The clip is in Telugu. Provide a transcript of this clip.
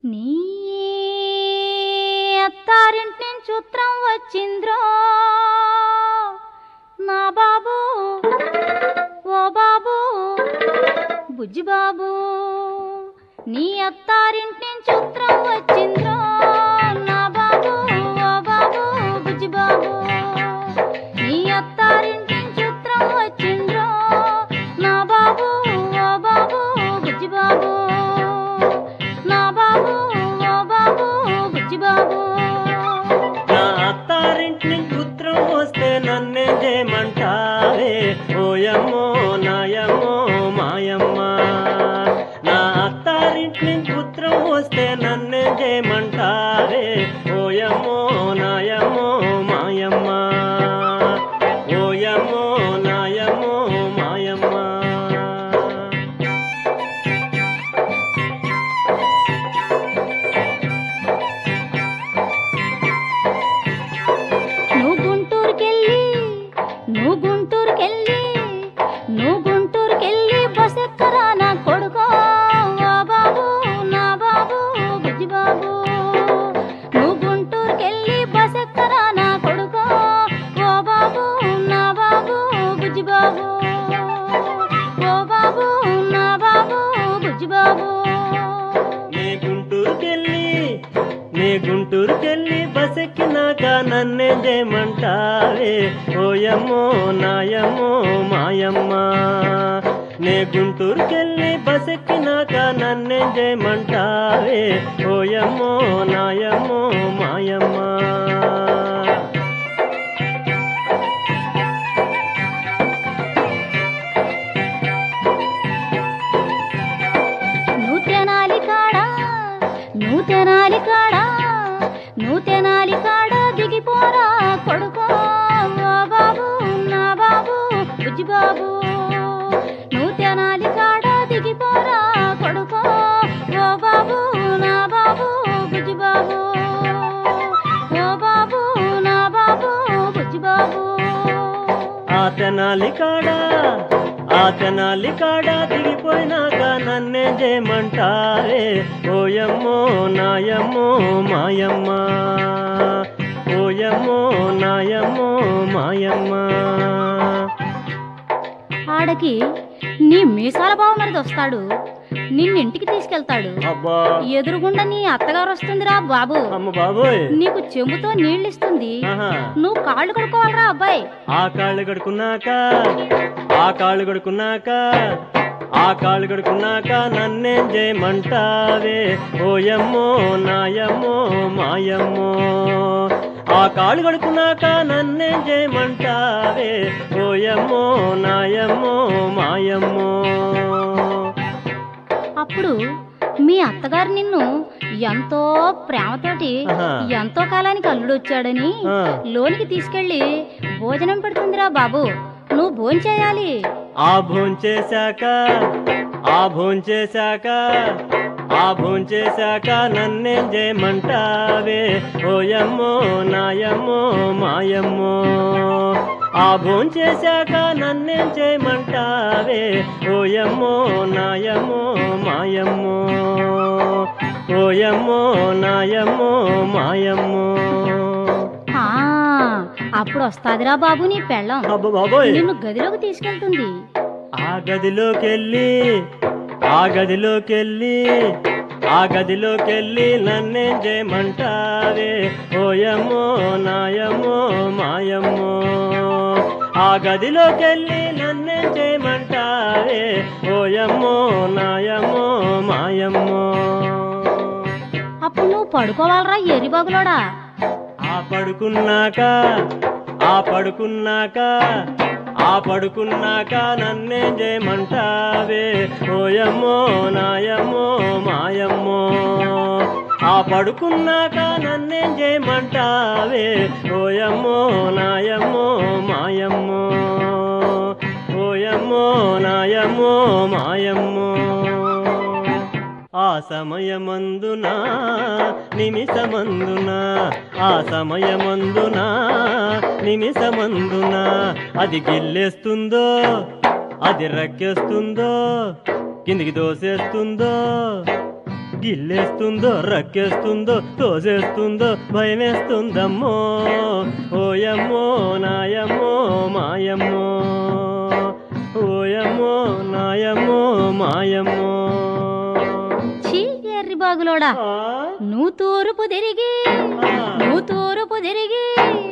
నీ అత్తారింటి నుంచి ఉత్తరం వచ్చింద్రో నా బాబు ఓ బాబు బుజ్జి బాబు నీ అత్తారింటి నుంచి ఉత్తరం వచ్చింద్రో నా బాబు ఓ బాబు బుజ్జి బాబు నీ అత్తారింటి నుంచి ఉత్తరం వచ్చింద్రో నా బాబు ఓ బాబు బుజ్జి బాబు నా బాబు ఓ బాబు బుజ్జి బాబు నా అత్తారింటి నుంచి ఉత్తరం వస్తే నన్నేం చేయమంటావే ఓయమ్మో నాయమ్మో మాయమ్మ నా అత్తారింటి నుంచి ఉత్తరం వస్తే నన్నేం చేయమంటావే ఓయమ్మో నాయమ్మో మాయమ్మ ఓయమ్మో నాయమ్మో మాయమ్మ నువ్వు గుంటూరుకెళ్ళి నువ్వు గుంటూరుకెళ్ళి నువ్వు గుంటూరుకెళ్ళి బస్ ఎక్కరా నా కొడుకో ఓ బాబు నా బాబు బుజ్జి బాబు నువ్వు గుంటూరుకెళ్ళి బస్ ఎక్కరా నా కొడుకో ఓ బాబు నా బాబు బుజ్జి బాబు ఓ బాబు నా బాబు బుజ్జి బాబు నీ గుంటూరుకెళ్ళి నీ గుంటూరుకెళ్ళి బస్ ఎక్కినాక నన్నేం చేయమంటావే ఓయమ్మో నాయమ్మో మాయమ్మ నీ గుంటూరుకెళ్ళి బస్ ఎక్కినాక నన్నేం చేయమంటావే ఓయమ్మో నాయమ్మో మాయమ్మ నువ్వు తెనాలి కాడా నువ్వు తెనాలి కాడా నువ్వు తెనాలి కాడా దిగిపోరా కొడుకో ఓ బాబు నా బాబు బుజ్జి బాబు నువ్వు తెనాలి కాడా దిగిపోరా కొడుకో ఓ బాబు నా బాబు బుజ్జి బాబు ఓ బాబు నా బాబు బుజ్జి బాబు ఆ తెనాలి కాడా ఆ తెనాలి కాడా దిగిపోయినాక నన్నేం చేయమంటావే ఓయమ్మో నాయమ్మో మాయమ్మ ఓయమ్మో నాయమ్మో మాయమ్మ ఆడకి నీ మీసాల బావ మరిది వస్తాడు నిన్నింటికి తీసుకెళ్తాడు అబ్బా ఎదురుగుండా నీ అత్తగారు వస్తుందిరా బాబు అమ్మ బాబోయ్ నీకు చెంబుతో నీళ్ళిస్తుంది ఆహా నువ్వు కాళ్ళు కడుక్కోవాలరా అబ్బాయి ఆ కాళ్ళు కడుకున్నాక ఆ కాళ్ళు కడుకున్నాక ఆ కాళ్ళు కడుకున్నాక నన్నేం చేయమంటావే ఓయమ్మో నాయమ్మో మాయమ్మో ఆ కాళ్ళు కడుకున్నాక నన్నేం చేయమంటావే ఓయమ్మో నాయమ్మో మాయమ్మో అప్పుడు మీ అత్తగారు నిన్ను ఎంతో ప్రేమతోటి ఆహా. ఎంతో కాలానికి అల్లుడు వచ్చాడని ఆ. లోనికి తీసుకెళ్లి భోజనం పెడుతుందిరా బాబు నువ్వు భోంచేయాలి ఆ భోంచేశాక ఆ భోంచేశాక ఆ భోంచేశాక నన్నేం చేయమంటావే ఓయమ్మో నాయమ్మో మాయమ్మో ఆ భోంచేశాక నన్నేం చేయమంటావే ఓయమ్మో నాయమ్మో మాయమ్మో ఓయమ్మో నాయమ్మో మాయమ్మో ఆ అప్పుడు వస్తాదిరా బాబు నీ పెళ్ళం అబ్బ బాబోయ్ నిన్ను గదిలోకి తీసుకెళ్తుంది ఆ గదిలోకెళ్ళి ఆ గదిలోకెళ్ళి ఆ గదిలోకెళ్ళి నన్నేం చేయమంటావే ఓయమ్మో నాయమ్మో మాయమ్మో ఆ గదిలోకెళ్ళి నన్నేం చేయమంటావే ఓయమ్మో నాయమ్మో మాయమ్మో అప్పుడు నువ్వు పడుకోవాలరా ఎరిబాగులోడా ఆ పడుకున్నాక ఆ పడుకున్నాక ఆ పడుకున్నాక నన్నేం చేయమంటావే ఓయమ్మో నాయమ్మో మాయమ్మో ఆ పడుకున్నాక నన్నేం చేయమంటావే ఓయమ్మో నాయమ్మో మాయమ్మో ఓయమ్మో నాయమ్మో మాయమ్మో ఆ సమయమందున నిమిషమందున ఆ సమయమందున నిమిషమందున అది గిల్లేస్తుందో అది రక్కేస్తుందో కిందికి దోసేస్తుందో గిల్లేస్తుందో రక్కేస్తుందో తోసేస్తుందో భయమేస్తుందమ్మో ఓయమ్మో నాయమ్మో మాయమ్మో ఓయమ్మో నాయమ్మో మాయమ్మో ఛీ ఎర్రి బాగులోడా ఆ, నువ్వు తూర్పు తిరిగి ఆ. నువ్వు తూర్పు తిరిగి